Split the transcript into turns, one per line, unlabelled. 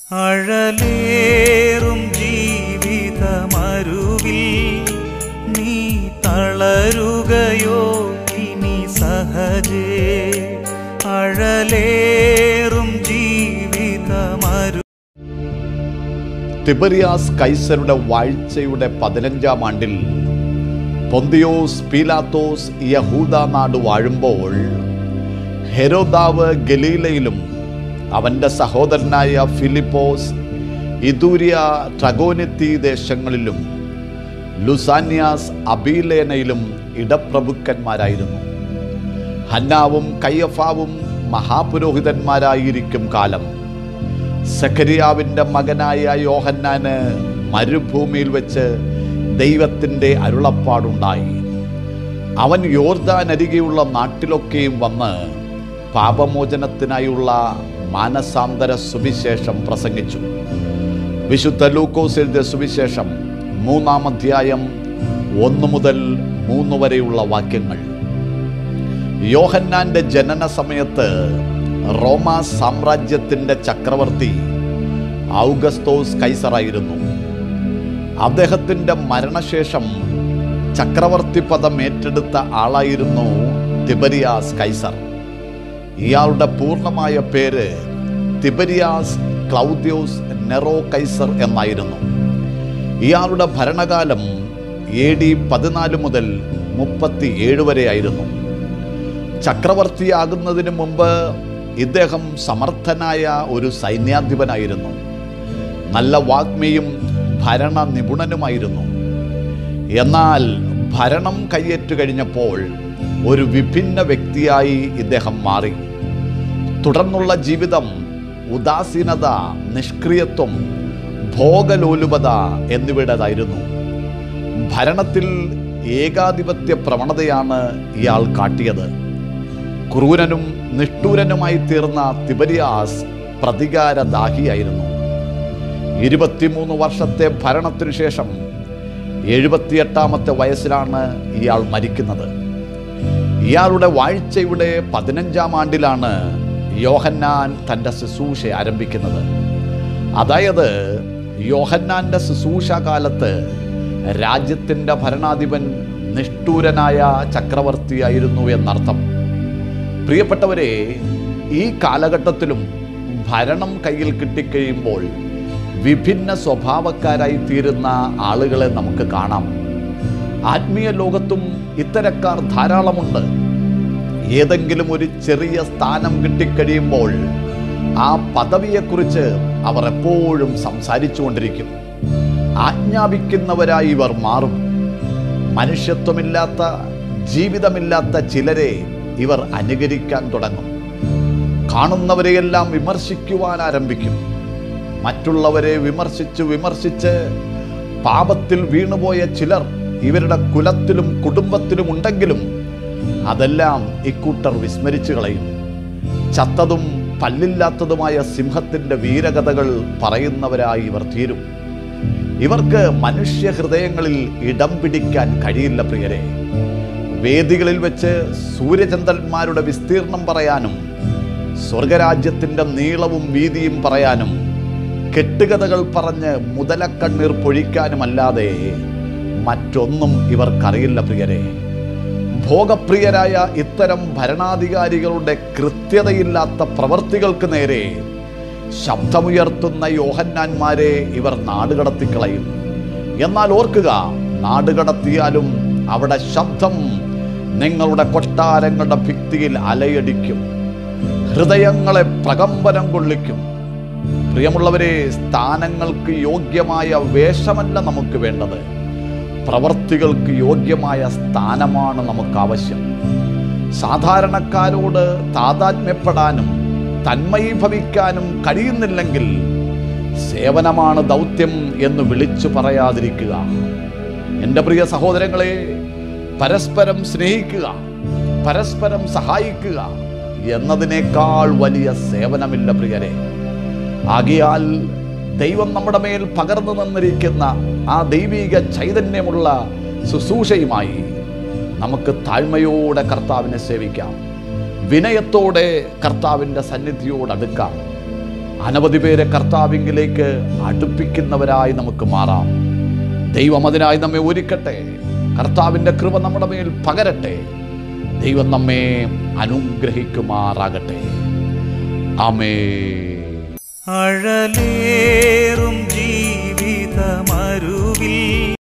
അഴലേറും ജീവിതമരുവിൽ നീ തളരുകയോ ഇനി സഹജേ അഴലേറും ജീവിതമരു
തിബറിയാസ് കൈസരുടെ വാഴ്ചയുടെ പതിനഞ്ചാം ആണ്ടിൽ പൊന്തിയോസ് പീലാത്തോസ് യഹൂദ നാട് വാഴുമ്പോൾ ഹെരോദാവ് ഗലീലയിലും അവൻ്റെ സഹോദരനായ ഫിലിപ്പോസ് ഇദൂര്യ ട്രഗോനെത്തി ദേശങ്ങളിലും ലുസാന്യാസ് അബീലേനയിലും ഇടപ്രഭുക്കന്മാരായിരുന്നു ഹന്നാവും കയ്യഫാവും മഹാപുരോഹിതന്മാരായിരിക്കും കാലം സഖരിയാവിൻ്റെ മകനായ യോഹന്നാന് മരുഭൂമിയിൽ വെച്ച് ദൈവത്തിൻ്റെ അരുളപ്പാടുണ്ടായി അവൻ യോർദാൻ അരികെയുള്ള നാട്ടിലൊക്കെയും വന്ന് പാപമോചനത്തിനായുള്ള മാനസാന്തര സുവിശേഷം പ്രസംഗിച്ചു വിശുദ്ധ ലൂക്കോസ് എഴുതിയ സുവിശേഷം മൂന്നാം അധ്യായം ഒന്ന് മുതൽ മൂന്ന് വരെയുള്ള വാക്യങ്ങൾ യോഹന്നാന്റെ ജനന സമയത്ത് റോമ സാമ്രാജ്യത്തിന്റെ ചക്രവർത്തി ഔഗസ്തോസ് കൈസറായിരുന്നു അദ്ദേഹത്തിന്റെ മരണശേഷം ചക്രവർത്തി പദം ഏറ്റെടുത്ത ആളായിരുന്നു തിബരിയാസ് കൈസർ ഇയാളുടെ പൂർണ്ണമായ പേര് തിബരിയാസ് ക്ലൗദ്യോസ് നെറോ കൈസർ എന്നായിരുന്നു ഇയാളുടെ ഭരണകാലം എ ഡി പതിനാല് മുതൽ മുപ്പത്തി ഏഴ് വരെയായിരുന്നു ചക്രവർത്തിയാകുന്നതിന് മുമ്പ് ഇദ്ദേഹം സമർത്ഥനായ ഒരു സൈന്യാധിപനായിരുന്നു നല്ല വാഗ്മിയും ഭരണ നിപുണനുമായിരുന്നു എന്നാൽ ഭരണം കയ്യേറ്റു കഴിഞ്ഞപ്പോൾ ഒരു വിഭിന്ന വ്യക്തിയായി ഇദ്ദേഹം മാറി തുടർന്നുള്ള ജീവിതം ഉദാസീനത നിഷ്ക്രിയത്വം ഭോഗലോലുപത എന്നിവയുടേതായിരുന്നു ഭരണത്തിൽ ഏകാധിപത്യ പ്രവണതയാണ് ഇയാൾ കാട്ടിയത് ക്രൂരനും നിഷ്ഠൂരനുമായി തീർന്ന തിബരിയാസ് പ്രതികാരദാഹിയായിരുന്നു ഇരുപത്തിമൂന്ന് വർഷത്തെ ഭരണത്തിനു ശേഷം എഴുപത്തിയെട്ടാമത്തെ വയസ്സിലാണ് ഇയാൾ മരിക്കുന്നത് ഇയാളുടെ വാഴ്ചയുടെ പതിനഞ്ചാം ആണ്ടിലാണ് യോഹന്നാൻ തൻ്റെ ശുശ്രൂഷ ആരംഭിക്കുന്നത് അതായത് യോഹന്നാന്റെ ശുശ്രൂഷ കാലത്ത് രാജ്യത്തിൻ്റെ ഭരണാധിപൻ നിഷ്ഠൂരനായ ചക്രവർത്തിയായിരുന്നു എന്നർത്ഥം പ്രിയപ്പെട്ടവരെ ഈ കാലഘട്ടത്തിലും ഭരണം കയ്യിൽ കിട്ടിക്കഴിയുമ്പോൾ വിഭിന്ന സ്വഭാവക്കാരായി തീരുന്ന ആളുകളെ നമുക്ക് കാണാം ആത്മീയ ലോകത്തും ഇത്തരക്കാർ ധാരാളമുണ്ട് ഏതെങ്കിലും ഒരു ചെറിയ സ്ഥാനം കിട്ടിക്കഴിയുമ്പോൾ ആ പദവിയെക്കുറിച്ച് അവർ എപ്പോഴും സംസാരിച്ചുകൊണ്ടിരിക്കും ആജ്ഞാപിക്കുന്നവരായി ഇവർ മാറും മനുഷ്യത്വമില്ലാത്ത ജീവിതമില്ലാത്ത ചിലരെ ഇവർ അനുകരിക്കാൻ തുടങ്ങും കാണുന്നവരെയെല്ലാം വിമർശിക്കുവാൻ ആരംഭിക്കും മറ്റുള്ളവരെ വിമർശിച്ച് വിമർശിച്ച് പാപത്തിൽ വീണുപോയ ചിലർ ഇവരുടെ കുലത്തിലും കുടുംബത്തിലും ഉണ്ടെങ്കിലും അതെല്ലാം ഇക്കൂട്ടർ വിസ്മരിച്ചു കളയും ചത്തതും പല്ലില്ലാത്തതുമായ സിംഹത്തിന്റെ വീരകഥകൾ പറയുന്നവരായി ഇവർ തീരും ഇവർക്ക് മനുഷ്യ ഹൃദയങ്ങളിൽ ഇടം പിടിക്കാൻ കഴിയില്ല പ്രിയരെ വേദികളിൽ വെച്ച് സൂര്യചന്ദ്രന്മാരുടെ വിസ്തീർണം പറയാനും സ്വർഗരാജ്യത്തിന്റെ നീളവും വീതിയും പറയാനും കെട്ടുകഥകൾ പറഞ്ഞ് മുതലക്കണ്ണീർ പൊഴിക്കാനുമല്ലാതെ മറ്റൊന്നും ഇവർക്കറിയില്ല പ്രിയരെ ഭോഗപ്രിയരായ ഇത്തരം ഭരണാധികാരികളുടെ കൃത്യതയില്ലാത്ത പ്രവർത്തികൾക്ക് നേരെ ശബ്ദമുയർത്തുന്ന യോഹന്നാന്മാരെ ഇവർ നാടുകടത്തിക്കളയും എന്നാൽ ഓർക്കുക നാടുകടത്തിയാലും അവിടെ ശബ്ദം നിങ്ങളുടെ കൊട്ടാരങ്ങളുടെ ഭിത്തിയിൽ അലയടിക്കും ഹൃദയങ്ങളെ പ്രകമ്പനം കൊള്ളിക്കും പ്രിയമുള്ളവരെ സ്ഥാനങ്ങൾക്ക് യോഗ്യമായ വേഷമല്ല നമുക്ക് വേണ്ടത് പ്രവർത്തികൾക്ക് യോഗ്യമായ സ്ഥാനമാണ് നമുക്ക് ആവശ്യം സാധാരണക്കാരോട് താതാത്മ്യപ്പെടാനും തന്മയീഭവിക്കാനും കഴിയുന്നില്ലെങ്കിൽ സേവനമാണ് ദൗത്യം എന്ന് വിളിച്ചു പറയാതിരിക്കുക എൻ്റെ പ്രിയ സഹോദരങ്ങളെ പരസ്പരം സ്നേഹിക്കുക പരസ്പരം സഹായിക്കുക എന്നതിനേക്കാൾ വലിയ സേവനമില്ല പ്രിയരെ ആകിയാൽ ദൈവം നമ്മുടെ മേൽ പകർന്നു തന്നിരിക്കുന്ന ആ ദൈവിക ചൈതന്യമുള്ള ശുശ്രൂഷയുമായി നമുക്ക് താഴ്മയോടെ കർത്താവിനെ സേവിക്കാം വിനയത്തോടെ കർത്താവിൻ്റെ സന്നിധിയോട് അടുക്കാം അനവധി പേരെ കർത്താവിങ്കിലേക്ക് അടുപ്പിക്കുന്നവരായി നമുക്ക് മാറാം ദൈവം അതിനായി നമ്മെ ഒരുക്കട്ടെ കർത്താവിൻ്റെ കൃപ നമ്മുടെ മേൽ പകരട്ടെ ദൈവം നമ്മെ അനുഗ്രഹിക്കുമാറാകട്ടെ ആമേ
അഴലേ